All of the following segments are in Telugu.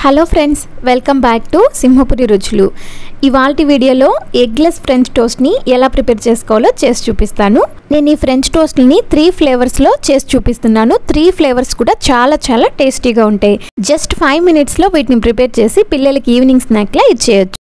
hello friends welcome back to Simhapuri రుచులు ఇవాల్టి వీడియోలో ఎగ్లెస్ ఫ్రెంచ్ టోస్ట్ని ఎలా ప్రిపేర్ చేసుకోవాలో చేసి చూపిస్తాను నేను ఈ ఫ్రెంచ్ టోస్ట్ని త్రీ ఫ్లేవర్స్లో చేసి చూపిస్తున్నాను త్రీ ఫ్లేవర్స్ కూడా చాలా చాలా టేస్టీగా ఉంటాయి జస్ట్ ఫైవ్ మినిట్స్లో వీటిని ప్రిపేర్ చేసి పిల్లలకి ఈవినింగ్ స్నాక్లా ఇచ్చేయచ్చు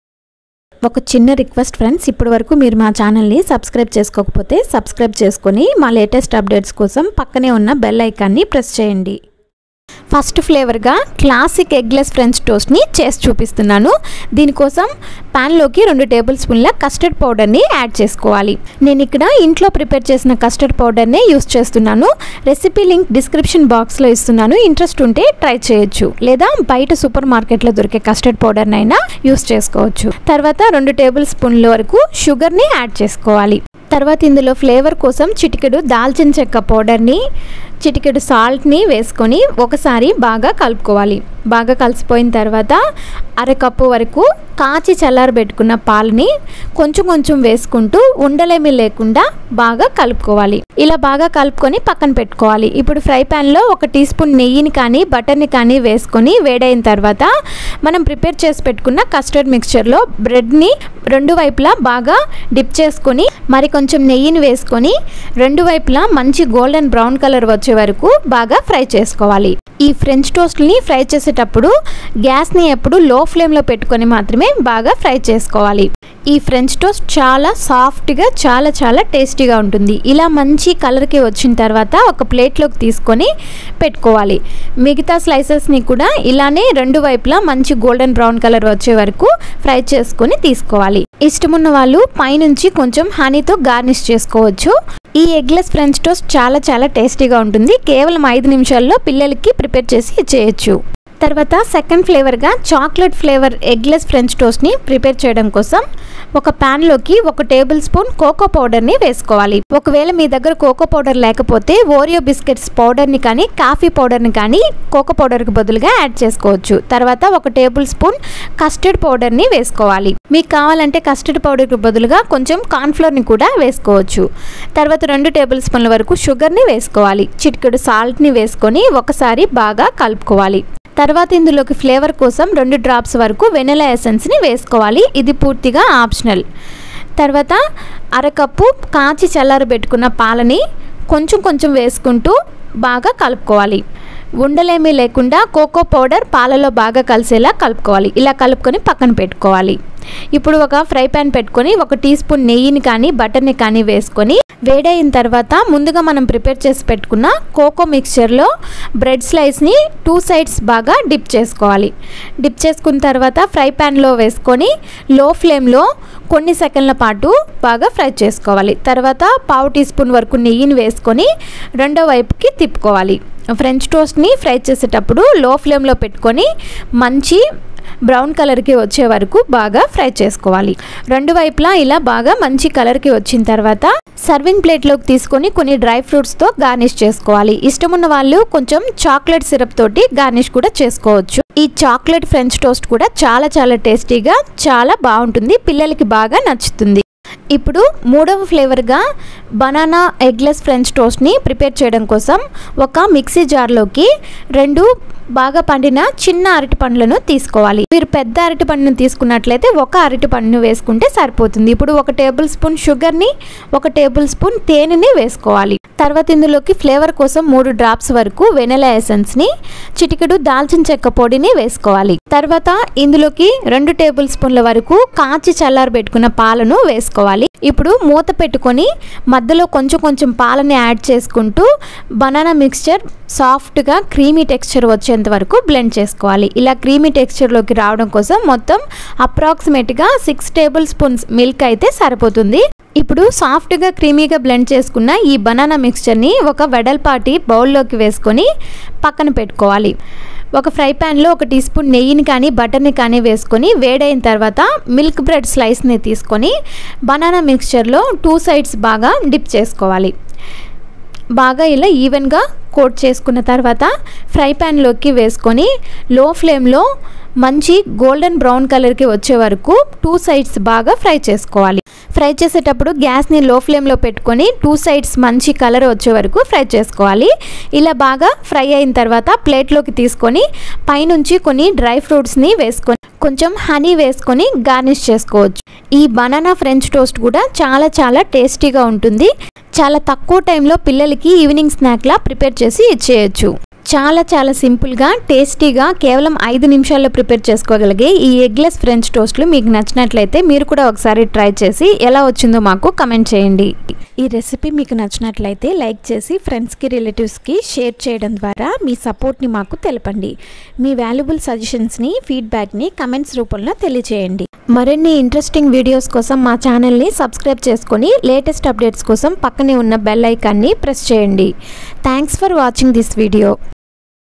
ఒక చిన్న రిక్వెస్ట్ ఫ్రెండ్స్ ఇప్పటి వరకు మీరు మా ఛానల్ని సబ్స్క్రైబ్ చేసుకోకపోతే సబ్స్క్రైబ్ చేసుకొని మా లేటెస్ట్ అప్డేట్స్ కోసం పక్కనే ఉన్న బెల్ ఐకాన్ని ప్రెస్ చేయండి ఫస్ట్ ఫ్లేవర్గా క్లాసిక్ ఎగ్లెస్ ఫ్రెంచ్ టోస్ట్ని చేసి చూపిస్తున్నాను దీనికోసం ప్యాన్లోకి రెండు టేబుల్ స్పూన్ల కస్టర్డ్ పౌడర్ని యాడ్ చేసుకోవాలి నేను ఇక్కడ ఇంట్లో ప్రిపేర్ చేసిన కస్టర్డ్ పౌడర్నే యూస్ చేస్తున్నాను రెసిపీ లింక్ డిస్క్రిప్షన్ బాక్స్లో ఇస్తున్నాను ఇంట్రెస్ట్ ఉంటే ట్రై చేయొచ్చు లేదా బయట సూపర్ మార్కెట్లో దొరికే కస్టర్డ్ పౌడర్నైనా యూస్ చేసుకోవచ్చు తర్వాత రెండు టేబుల్ స్పూన్ల వరకు షుగర్ని యాడ్ చేసుకోవాలి తర్వాత ఇందులో ఫ్లేవర్ కోసం చిటికెడు దాల్చిన చెక్క పౌడర్ని చిటికెడు సాల్ట్ని వేసుకొని ఒకసారి బాగా కలుపుకోవాలి బాగా కలిసిపోయిన తర్వాత అరకప్పు వరకు కాచి చల్లారబెట్టుకున్న పాలని కొంచెం కొంచెం వేసుకుంటూ ఉండలేమి లేకుండా బాగా కలుపుకోవాలి ఇలా బాగా కలుపుకొని పక్కన పెట్టుకోవాలి ఇప్పుడు ఫ్రై ప్యాన్లో ఒక టీ స్పూన్ నెయ్యిని కానీ బటర్ని కానీ వేసుకొని వేడైన తర్వాత మనం ప్రిపేర్ చేసి పెట్టుకున్న కస్టర్డ్ మిక్చర్లో బ్రెడ్ని రెండు వైపులా బాగా డిప్ చేసుకొని మరి కొంచెం నెయ్యిని వేసుకొని రెండు వైపులా మంచి గోల్డెన్ బ్రౌన్ కలర్ వచ్చే వరకు బాగా ఫ్రై చేసుకోవాలి ఈ ఫ్రెంచ్ టోస్ట్ని ఫ్రై చేసేటప్పుడు గ్యాస్ని ఎప్పుడు లో ఫ్లేమ్లో పెట్టుకొని మాత్రమే బాగా ఫ్రై చేసుకోవాలి ఈ ఫ్రెంచ్ టోస్ట్ చాలా సాఫ్ట్గా చాలా చాలా టేస్టీగా ఉంటుంది ఇలా మంచి కలర్కి వచ్చిన తర్వాత ఒక ప్లేట్లోకి తీసుకొని పెట్టుకోవాలి మిగతా స్లైసెస్ని కూడా ఇలానే రెండు వైపులా మంచి గోల్డెన్ బ్రౌన్ కలర్ వచ్చే వరకు ఫ్రై చేసుకొని తీసుకోవాలి ఇష్టమున్న వాళ్ళు పైనుంచి కొంచెం హనీతో గార్నిష్ చేసుకోవచ్చు ఈ ఎగ్లెస్ ఫ్రెంచ్ టోస్ట్ చాలా చాలా టేస్టీగా ఉంటుంది కేవలం ఐదు నిమిషాల్లో పిల్లలకి ప్రిపేర్ చేసి ఇచ్చేయచ్చు తర్వాత సెకండ్ ఫ్లేవర్గా చాక్లెట్ ఫ్లేవర్ ఎగ్లెస్ ఫ్రెంచ్ టోస్ట్ని ప్రిపేర్ చేయడం కోసం ఒక ప్యాన్లోకి ఒక టేబుల్ స్పూన్ కోకో పౌడర్ని వేసుకోవాలి ఒకవేళ మీ దగ్గర కోకో పౌడర్ లేకపోతే ఓరియో బిస్కెట్స్ పౌడర్ని కానీ కాఫీ పౌడర్ని కానీ కోకో పౌడర్కి బదులుగా యాడ్ చేసుకోవచ్చు తర్వాత ఒక టేబుల్ స్పూన్ కస్టర్డ్ పౌడర్ని వేసుకోవాలి మీకు కావాలంటే కస్టర్డ్ పౌడర్కి బదులుగా కొంచెం కార్న్ఫ్లోర్ని కూడా వేసుకోవచ్చు తర్వాత రెండు టేబుల్ స్పూన్ల వరకు షుగర్ని వేసుకోవాలి చిటికెడు సాల్ట్ని వేసుకొని ఒకసారి బాగా కలుపుకోవాలి తర్వాత ఇందులోకి ఫ్లేవర్ కోసం రెండు డ్రాప్స్ వరకు వెనిలా ఎసెన్స్ని వేసుకోవాలి ఇది పూర్తిగా ఆప్షనల్ తర్వాత అరకప్పు కాచి చల్లారబెట్టుకున్న పాలని కొంచెం కొంచెం వేసుకుంటూ బాగా కలుపుకోవాలి ఉండలేమీ లేకుండా కోకో పౌడర్ పాలలో బాగా కలిసేలా కలుపుకోవాలి ఇలా కలుపుకొని పక్కన పెట్టుకోవాలి ఇప్పుడు ఒక ఫ్రై ప్యాన్ పెట్టుకొని ఒక టీ స్పూన్ నెయ్యిని కానీ బటర్ని కానీ వేసుకొని వేడైన తర్వాత ముందుగా మనం ప్రిపేర్ చేసి పెట్టుకున్న కోకో మిక్చర్లో బ్రెడ్ స్లైస్ని టూ సైడ్స్ బాగా డిప్ చేసుకోవాలి డిప్ చేసుకున్న తర్వాత ఫ్రై ప్యాన్లో వేసుకొని లో ఫ్లేమ్లో కొన్ని సెకండ్ల పాటు బాగా ఫ్రై చేసుకోవాలి తర్వాత పావు టీ స్పూన్ వరకు నెయ్యిని వేసుకొని రెండో వైపుకి తిప్పుకోవాలి ఫ్రెంచ్ టోస్ట్ని ఫ్రై చేసేటప్పుడు లో ఫ్లేమ్లో పెట్టుకొని మంచి బ్రౌన్ కలర్కి వచ్చే వరకు బాగా ఫ్రై చేసుకోవాలి రెండు వైపులా ఇలా బాగా మంచి కలర్కి వచ్చిన తర్వాత సర్వింగ్ ప్లేట్లోకి తీసుకొని కొన్ని డ్రై ఫ్రూట్స్తో గార్నిష్ చేసుకోవాలి ఇష్టమున్న వాళ్ళు కొంచెం చాక్లెట్ సిరప్ తోటి గార్నిష్ కూడా చేసుకోవచ్చు ఈ చాక్లెట్ ఫ్రెంచ్ టోస్ట్ కూడా చాలా చాలా టేస్టీగా చాలా బాగుంటుంది పిల్లలకి బాగా నచ్చుతుంది ఇప్పుడు మూడవ ఫ్లేవర్గా బనానా ఎగ్లెస్ ఫ్రెంచ్ టోస్ట్ని ప్రిపేర్ చేయడం కోసం ఒక మిక్సీ జార్లోకి రెండు బాగా పండిన చిన్న అరటి పండ్లను తీసుకోవాలి మీరు పెద్ద అరటి పండును తీసుకున్నట్లయితే ఒక అరటి పండును వేసుకుంటే సరిపోతుంది ఇప్పుడు ఒక టేబుల్ స్పూన్ షుగర్ని ఒక టేబుల్ స్పూన్ తేనెని వేసుకోవాలి తర్వాత ఇందులోకి ఫ్లేవర్ కోసం మూడు డ్రాప్స్ వరకు వెనెలా ఎసెన్స్ని చిటికెడు దాల్చిన చెక్క పొడిని వేసుకోవాలి తర్వాత ఇందులోకి రెండు టేబుల్ స్పూన్ల వరకు కాచి చల్లారబెట్టుకున్న పాలను వేసుకోవాలి ఇప్పుడు మూత పెట్టుకొని మధ్యలో కొంచెం కొంచెం పాలని యాడ్ చేసుకుంటూ బనానా మిక్స్చర్ సాఫ్ట్గా క్రీమీ టెక్స్చర్ వచ్చేంత వరకు బ్లెండ్ చేసుకోవాలి ఇలా క్రీమీ టెక్స్చర్లోకి రావడం కోసం మొత్తం అప్రాక్సిమేట్గా సిక్స్ టేబుల్ స్పూన్స్ మిల్క్ అయితే సరిపోతుంది ఇప్పుడు సాఫ్ట్గా క్రీమీగా బ్లెండ్ చేసుకున్న ఈ బనానా మిక్స్చర్ని ఒక వెడల్పాటి బౌల్లోకి వేసుకొని పక్కన పెట్టుకోవాలి ఒక ఫ్రై ప్యాన్లో ఒక టీ స్పూన్ నెయ్యిని కానీ బటర్ని కానీ వేసుకొని వేడైన తర్వాత మిల్క్ బ్రెడ్ స్లైస్ని తీసుకొని బనానా మిక్స్చర్లో టూ సైడ్స్ బాగా డిప్ చేసుకోవాలి బాగా ఇలా ఈవెన్గా కోట్ చేసుకున్న తర్వాత ఫ్రై ప్యాన్లోకి వేసుకొని లో ఫ్లేమ్లో మంచి గోల్డెన్ బ్రౌన్ కలర్కి వచ్చే వరకు టూ సైడ్స్ బాగా ఫ్రై చేసుకోవాలి ఫ్రై చేసేటప్పుడు గ్యాస్ని లో ఫ్లేమ్లో పెట్టుకొని టూ సైడ్స్ మంచి కలర్ వచ్చే వరకు ఫ్రై చేసుకోవాలి ఇలా బాగా ఫ్రై అయిన తర్వాత ప్లేట్లోకి తీసుకొని పైనుంచి కొన్ని డ్రై ఫ్రూట్స్ని వేసుకొని కొంచెం హనీ వేసుకొని గార్నిష్ చేసుకోవచ్చు ఈ బనానా ఫ్రెంచ్ టోస్ట్ కూడా చాలా చాలా టేస్టీగా ఉంటుంది చాలా తక్కువ టైంలో పిల్లలకి ఈవినింగ్ స్నాక్లా ప్రిపేర్ చేసి ఇచ్చేయచ్చు చాలా చాలా సింపుల్గా టేస్టీగా కేవలం ఐదు నిమిషాల్లో ప్రిపేర్ చేసుకోగలిగే ఈ ఎగ్లెస్ ఫ్రెంచ్ టోస్ట్లు మీకు నచ్చినట్లయితే మీరు కూడా ఒకసారి ట్రై చేసి ఎలా వచ్చిందో మాకు కమెంట్ చేయండి ఈ రెసిపీ మీకు నచ్చినట్లయితే లైక్ చేసి ఫ్రెండ్స్కి రిలేటివ్స్కి షేర్ చేయడం ద్వారా మీ సపోర్ట్ని మాకు తెలపండి మీ వాల్యుబుల్ సజెషన్స్ని ఫీడ్బ్యాక్ని కమెంట్స్ రూపంలో తెలియచేయండి మరిన్ని ఇంట్రెస్టింగ్ వీడియోస్ కోసం మా ఛానల్ని సబ్స్క్రైబ్ చేసుకొని లేటెస్ట్ అప్డేట్స్ కోసం పక్కనే ఉన్న బెల్ ఐకాన్ని ప్రెస్ చేయండి thanks for watching this video